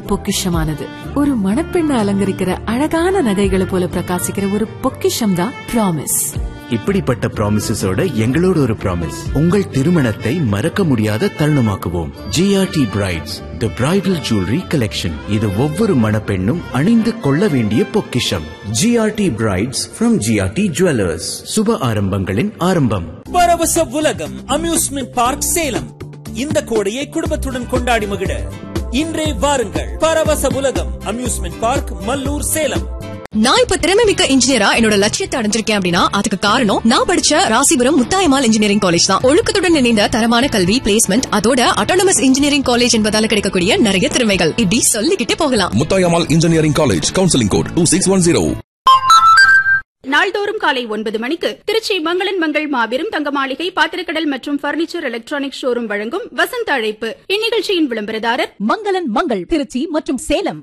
பொக்கிஷமானது ஒரு மணப்பெண்ணை அலங்கரிக்கிற அழகான நகைகளை போல பிரகாசிக்கிற ஒரு பொக்கிஷம் தான் ப்ராமிஸ் இப்படிப்பட்ட ப்ராமிசஸோட எங்களோட ஒரு ப்ராமிஸ் உங்கள் திருமணத்தை மறக்க முடியாத தருணமாக்குவோம் GRT brides the bridal jewellery collection இது ஒவ்வொரு மணப்பெண்ணும் அணிந்து கொள்ள வேண்டிய பொக்கிஷம் GRT brides from GRT jewellers சுப ஆரம்பங்களின் ஆரம்பம் பரவச உலகம் அம்யூஸ்மெண்ட் பார்க் சேலம் இந்த கோடையை குடும்பத்துடன் கொண்டாடி மகிழ இன்றே வாருங்கள் பரவச உலகம் அம்யூஸ்மெண்ட் பார்க் மல்லூர் சேலம் நான் இப்ப திறமை மிக்க இன்ஜினியரா என்னோட லட்சியத்தை அடைஞ்சிருக்கேன் அப்படின்னா அதுக்கு காரணம் நான் படிச்ச ராசிபுரம் முத்தாயமால் இன்ஜினியரிங் காலேஜ் தான் ஒழுக்கத்துடன் இணைந்த தரமான கல்வி பிளேஸ்மெண்ட் அதோட அட்டானமஸ் இன்ஜினியரிங் காலேஜ் என்பதால கிடைக்கக்கூடிய நிறைய திறமைகள் இப்படி சொல்லிக்கிட்டே போகலாம் Muthayammal engineering college counselling code two six one zero நாள்தோறும் காலை ஒன்பது மணிக்கு திருச்சி மங்களன் மங்கள் மாபெரும் தங்க மாளிகை பாத்திரக்கடல் மற்றும் பர்னிச்சர் எலக்ட்ரானிக் ஷோரூம் வழங்கும் வசந்த அழைப்பு இந்நிகழ்ச்சியின் விளம்பரதாரர் மங்களன் மங்கள் திருச்சி மற்றும் சேலம்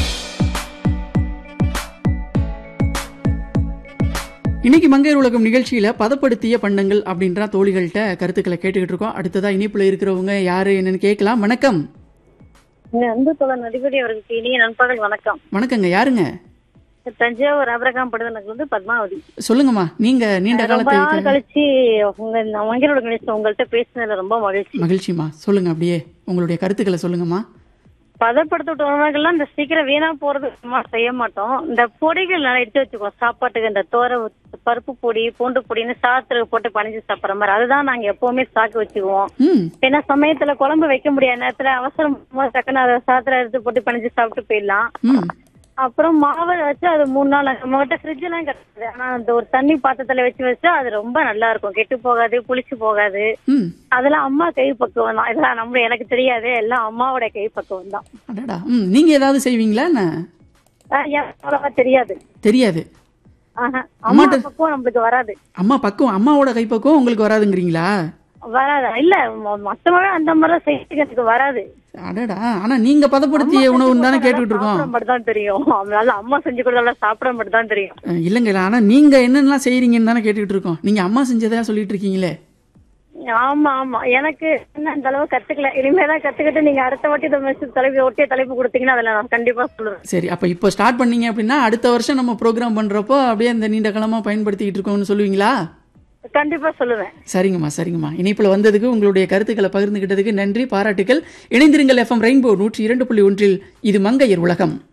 இன்னைக்கு மங்கையர் உலகம் நிகழ்ச்சியில பதப்படுத்திய பண்டங்கள் அப்படின்ற தோழிகள்கிட்ட கருத்துக்களை கேட்டுக்கிட்டு இருக்கோம் அடுத்ததா இனிப்புல இருக்கிறவங்க யாரு என்னன்னு கேட்கலாம் வணக்கம் அன்பு தோழர் நடிபடி அவர்களுக்கு இனிய நண்பகல் வணக்கம் வணக்கங்க யாருங்க தஞ்சாவூர் அபரகாம் படுதனுக்கு வந்து பத்மாவதி சொல்லுங்கம்மா நீங்க நீண்ட ரொம்ப நாள் காலத்தை கழிச்சு உங்க மங்களோட கணேசன் உங்கள்கிட்ட பேசினதுல ரொம்ப மகிழ்ச்சி மகிழ்ச்சிமா சொல்லுங்க அப்படியே உங்களுடைய கருத்துக்களை சொல்லுங்கம்மா பதப்படுத்த உணவுகள்லாம் இந்த சீக்கிரம் வீணா போறது சும்மா செய்ய மாட்டோம் இந்த பொடிகள் நல்லா எடுத்து வச்சுக்குவோம் சாப்பாட்டுக்கு இந்த தோர பருப்பு பொடி பூண்டு பொடின்னு சாதத்துல போட்டு பணிஞ்சு சாப்பிடுற மாதிரி அதுதான் நாங்க எப்பவுமே ஸ்டாக் வச்சுக்குவோம் ம் ஏன்னா சமயத்துல குழம்பு வைக்க முடியாத நேரத்துல அவசரம் டக்குன்னு அதை சாதத்துல எடுத்து போட்டு பணிஞ்சு சாப்பிட்டு போயிடலாம் ம் அப்புறம் மாவை வச்சு அது மூணு நாள் நம்மகிட்ட ஃப்ரிட்ஜ் எல்லாம் கிடையாது ஆனா அந்த ஒரு தண்ணி பாத்திரத்துல வச்சு வச்சா அது ரொம்ப நல்லா இருக்கும் கெட்டு போகாது புளிச்சு போகாது ம் அதெல்லாம் அம்மா கை பக்குவம் தான் இதெல்லாம் நம்ம எனக்கு தெரியாது எல்லாம் அம்மாவோட கை பக்குவம் தான் அடடா ம் நீங்க ஏதாவது செய்வீங்களா என்ன ஆஹ் எனக்கு அவ்வளவா தெரியாது தெரியாது ஆஹா. அம்மா அம்மாட்ட- பக்குவம் நம்மளுக்கு வராது அம்மா பக்குவம் அம்மாவோட கைப்பக்குவம் உங்களுக்கு வராதுங்கிறீங்களா வராது இல்ல ம- மத்தவங்க அந்த மாதிரி செய்யறதுக்கு எனக்கு வராது அடடா ஆனா நீங்க பதப்படுத்திய உணவுன்னு தானே கேட்டுக்கிட்டு இருக்கோம் சாப்பிட மட்டும் தான் தெரியும் அதனால அம்மா செஞ்சு கொடுத்தால சாப்பிட மட்டும் தான் தெரியும் அஹ், இல்லைங்க இல்ல, ஆனா நீங்க என்னென்னலாம் செய்றீங்கன்னு தானே கேட்டுக்கிட்டு இருக்கோம் நீங்க அம்மா செஞ்சதா சொல்லிட்டு இருக்கீங்களே ஆமா ஆமா எனக்கு என்ன அந்த அளவு கத்துக்கல இனிமேதான் கத்துக்கிட்டு நீங்க அடுத்த வாட்டி இந்த மெசேஜ் தலைப்பு ஒட்டிய தலைப்பு கொடுத்தீங்கன்னா அதுல நான் கண்டிப்பா சொல்லுவேன் சரி அப்ப இப்போ ஸ்டார்ட் பண்ணீங்க அப்படின்னா அடுத்த வருஷம் நம்ம ப்ரோக்ராம் பண்றப்போ அப்படியே இந்த நீண்ட காலமா பயன்படுத்திக்கிட்டு இருக்கோம்னு சொல்லுவீங்களா கண்டிப்பா சொல்லுவேன் சரிங்கம்மா சரிங்கம்மா இணைப்புல வந்ததுக்கு உங்களுடைய கருத்துக்களை பகிர்ந்துகிட்டதுக்கு நன்றி பாராட்டுகள் இணைந்திருங்கள் எஃப்எம் ரெயின்போ நூற்றி இரண்டு புள்ளி ஒன்றில் இது மங்கையர் உலகம்